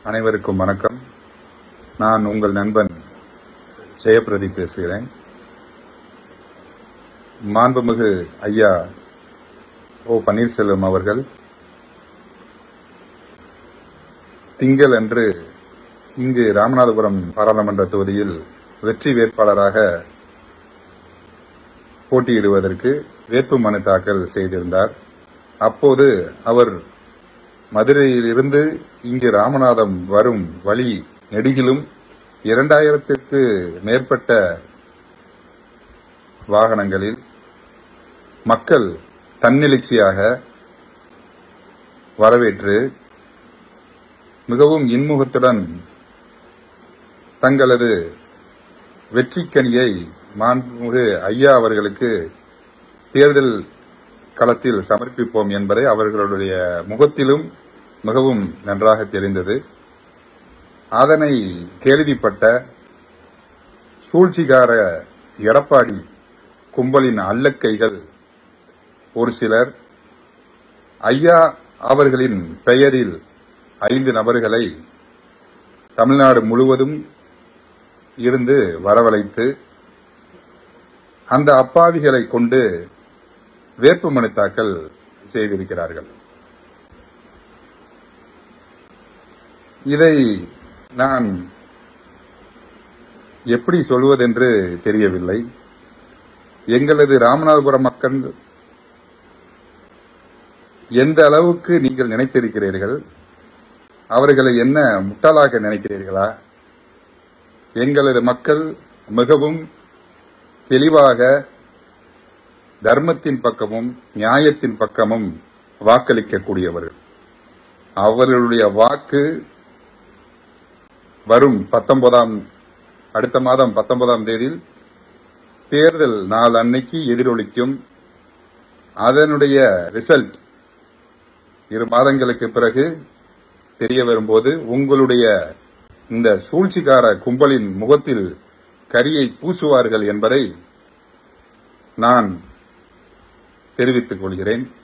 அனைவருக்கும் வணக்கம் நான் உங்கள் நண்பன் ஜெயபிரதி பேசுகிறேன் மாண்புமிகு ஐயா ஓ பன்னீர்செல்வம் அவர்கள் திங்கள் அன்று இங்கு ராமநாதபுரம் பாராளுமன்ற தொகுதியில் வெற்றி வேட்பாளராக போட்டியிடுவதற்கு வேட்பு மனு தாக்கல் செய்திருந்தார் அப்போது அவர் மதுரையில் இருந்து இங்கு ராமநாதம் வரும் வழி நெடுகிலும் இரண்டாயிரத்திற்கு மேற்பட்ட வாகனங்களில் மக்கள் தன்னெழுச்சியாக வரவேற்று மிகவும் இன்முகத்துடன் தங்களது வெற்றிக்கனியை மாண்புமிகு ஐயா அவர்களுக்கு தேர்தல் களத்தில் சமர்ப்பிப்போம் என்பதை அவர்களுடைய முகத்திலும் மிகவும் நன்றாக தெரிந்தது அதனை கேள்விப்பட்ட சூழ்ச்சிகார எடப்பாடி கும்பலின் அல்லக்கைகள் ஒரு சிலர் ஐயா அவர்களின் பெயரில் ஐந்து நபர்களை தமிழ்நாடு முழுவதும் இருந்து வரவழைத்து அந்த அப்பாவிகளை கொண்டு வேட்புமனு தாக்கல் செய்திருக்கிறார்கள் இதை நான் எப்படி சொல்வதென்று தெரியவில்லை எங்களது ராமநாதபுரம் மக்கள் எந்த அளவுக்கு நீங்கள் நினைத்திருக்கிறீர்கள் அவர்களை என்ன முட்டாளாக நினைக்கிறீர்களா எங்களது மக்கள் மிகவும் தெளிவாக தர்மத்தின் பக்கமும் நியாயத்தின் பக்கமும் வாக்களிக்கக்கூடியவர்கள் அவர்களுடைய வாக்கு வரும் பத்தொன்பதாம் அடுத்த மாதம் பத்தொன்பதாம் தேதியில் தேர்தல் நாள் அன்னைக்கு எதிரொலிக்கும் அதனுடைய ரிசல்ட் இரு மாதங்களுக்கு பிறகு தெரிய வரும்போது உங்களுடைய இந்த சூழ்ச்சிக்கார கும்பலின் முகத்தில் கரியை பூசுவார்கள் என்பதை நான் தெரிவித்துக் கொள்கிறேன்